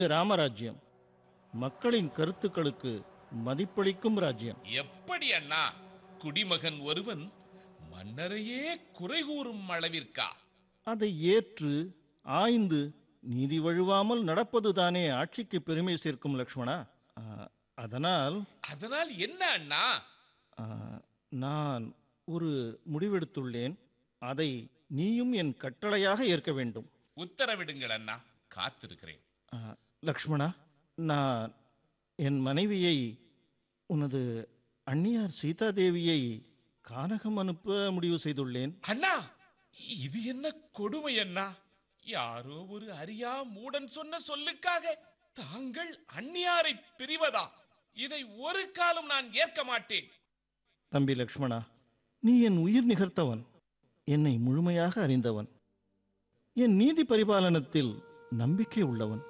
ராமராஜ்யம் மக்களின் கருத்துக்களுக்கு மதிப்பளிக்கும் ராஜ்யம் எப்படி அண்ணா குடிமகன் ஒருவன் மன்னரையே குறை கூறும் அளவிற்கா அதை ஏற்று ஆய்ந்து நீதி வழுவாமல் நடப்பதுதானே ஆட்சிக்கு பெருமை சேர்க்கும் லக்ஷ்மணா ஆ, அதனால் அதனால் என்ன அண்ணா ஆ, நான் ஒரு முடிவெடுத்துள்ளேன் அதை நீயும் என் கட்டளையாக ஏற்க வேண்டும் உத்தரவிடுங்கள் அண்ணா காத்திருக்கிறேன் ஆ, லக்ஷ்மணா நான் என் மனைவியை உனது அந்நியார் சீதாதேவியை கானகம் அனுப்ப முடிவு செய்துள்ளேன் அண்ணா இது என்ன கொடுமை அண்ணா யாரோ ஒரு அறியா மூடன் சொன்ன சொல்லுக்காக தாங்கள் அந்நியாரை பிரிவதா இதை ஒரு காலம் நான் ஏற்க மாட்டேன் தம்பி லக்ஷ்மணா நீ என் உயிர் நிகர்த்தவன் என்னை முழுமையாக அறிந்தவன் என் நீதி பரிபாலனத்தில் நம்பிக்கை உள்ளவன்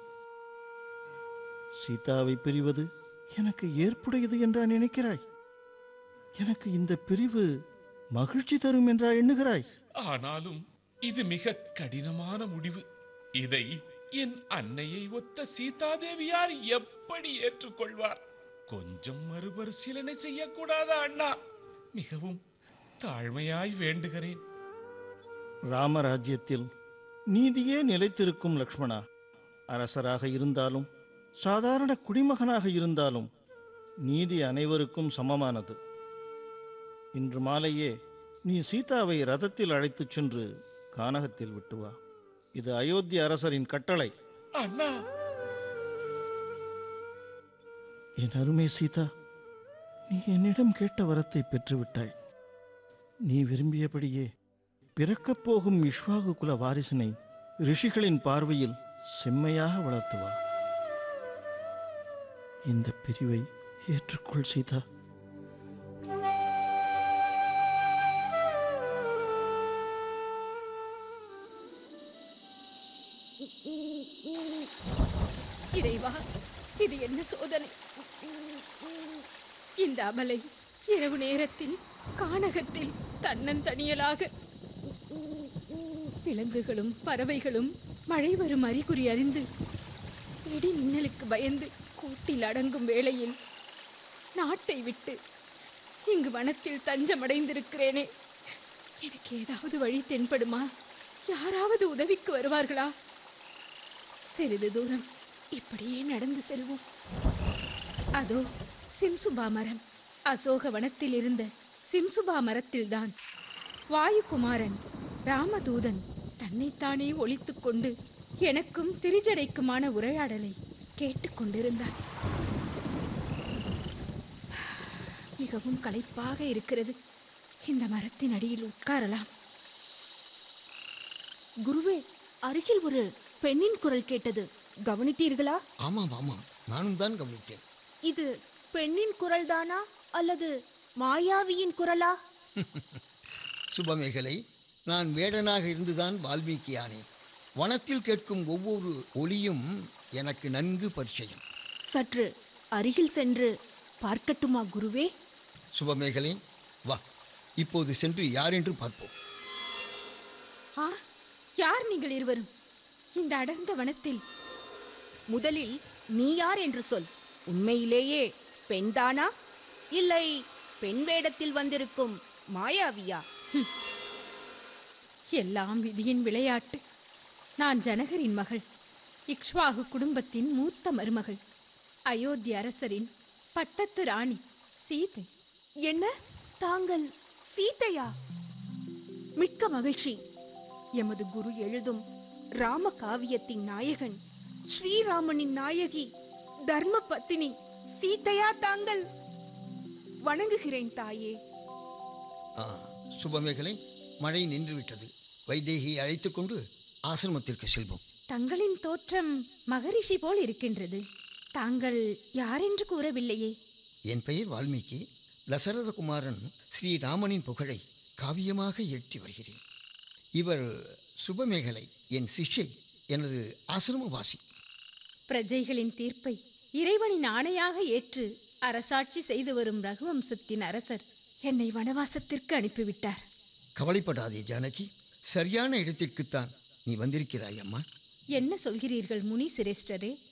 சீதாவை பிரிவது எனக்கு ஏற்புடையது என்றா நினைக்கிறாய் எனக்கு இந்த பிரிவு மகிழ்ச்சி தரும் என்றா எண்ணுகிறாய் ஆனாலும் இது மிக கடினமான முடிவு இதை என் அன்னையை ஒத்த சீதாதேவியார் எப்படி ஏற்றுக்கொள்வார் கொஞ்சம் மறுபரிசீலனை செய்யக்கூடாதா அண்ணா மிகவும் தாழ்மையாய் வேண்டுகிறேன் ராமராஜ்யத்தில் நீதியே நிலைத்திருக்கும் லக்ஷ்மணா அரசராக இருந்தாலும் சாதாரண குடிமகனாக இருந்தாலும் நீதி அனைவருக்கும் சமமானது இன்று மாலையே நீ சீதாவை ரதத்தில் அழைத்துச் சென்று கானகத்தில் விட்டு வா இது அயோத்தி அரசரின் கட்டளை அண்ணா என் அருமை சீதா நீ என்னிடம் கேட்ட வரத்தை பெற்றுவிட்டாய் நீ விரும்பியபடியே பிறக்கப் போகும் இஷ்வாகு குல வாரிசினை ரிஷிகளின் பார்வையில் செம்மையாக வளர்த்து வா இந்த பிரிவை ஏற்றுக்கொள் சீதா இறைவா இது என்ன சோதனை இந்த அமலை இரவு நேரத்தில் கானகத்தில் தன்னந்தனியலாக விலங்குகளும் பறவைகளும் மழை வரும் அறிகுறி அறிந்து இடி மின்னலுக்கு பயந்து கூட்டில் அடங்கும் வேளையில் நாட்டை விட்டு இங்கு வனத்தில் தஞ்சமடைந்திருக்கிறேனே எனக்கு ஏதாவது வழி தென்படுமா யாராவது உதவிக்கு வருவார்களா சிறிது தூரம் இப்படியே நடந்து செல்வோம் அதோ சிம்சுபா மரம் அசோக வனத்தில் இருந்த சிம்சுபா மரத்தில்தான் வாயுகுமாரன் ராமதூதன் தன்னைத்தானே ஒழித்துக் கொண்டு எனக்கும் திரிஜடைக்குமான உரையாடலை கேட்டுக்கொண்டிருந்தான் மிகவும் களைப்பாக இருக்கிறது இந்த மரத்தின் அடியில் உட்காரலாம் குருவே அருகில் ஒரு பெண்ணின் குரல் கேட்டது கவனித்தீர்களா ஆமாம் ஆமாம் நானும் தான் கவனித்தேன் இது பெண்ணின் குரல்தானா அல்லது மாயாவியின் குரலா சுபமேகலை நான் வேடனாக இருந்துதான் வால்மீகி ஆனேன் வனத்தில் கேட்கும் ஒவ்வொரு ஒலியும் எனக்கு நன்கு பரிச்சயம் சற்று அருகில் சென்று பார்க்கட்டுமா குருவே சுபமேகலை வா இப்போது சென்று யார் என்று பார்ப்போம் ஆ யார் நீங்கள் இருவரும் இந்த அடர்ந்த வனத்தில் முதலில் நீ யார் என்று சொல் உண்மையிலேயே பெண்தானா இல்லை பெண் வேடத்தில் வந்திருக்கும் மாயாவியா எல்லாம் விதியின் விளையாட்டு நான் ஜனகரின் மகள் இக்ஷ்வாகு குடும்பத்தின் மூத்த மருமகள் அயோத்தி அரசரின் பட்டத்து ராணி சீதை என்ன தாங்கள் சீதையா மிக்க மகிழ்ச்சி எமது குரு எழுதும் ராம காவியத்தின் நாயகன் ஸ்ரீராமனின் நாயகி தர்ம பத்தினி சீதையா தாங்கள் வணங்குகிறேன் தாயே ஆ, சுபமேகலை மழை நின்றுவிட்டது வைதேகியை அழைத்துக் கொண்டு ஆசிரமத்திற்கு செல்வோம் தங்களின் தோற்றம் மகரிஷி போல் இருக்கின்றது தாங்கள் யாரென்று கூறவில்லையே என் பெயர் வால்மீகி தசரதகுமாரன் ஸ்ரீராமனின் புகழை காவியமாக இயற்றி வருகிறேன் இவர் சுபமேகலை என் சிஷ்யை எனது ஆசிரமவாசி பிரஜைகளின் தீர்ப்பை இறைவனின் ஆணையாக ஏற்று அரசாட்சி செய்து வரும் ரகுவம்சத்தின் அரசர் என்னை வனவாசத்திற்கு அனுப்பிவிட்டார் கவலைப்படாதே ஜானகி சரியான இடத்திற்குத்தான் நீ வந்திருக்கிறாய் அம்மா என்ன சொல்கிறீர்கள் முனி சிரேஷ்டரே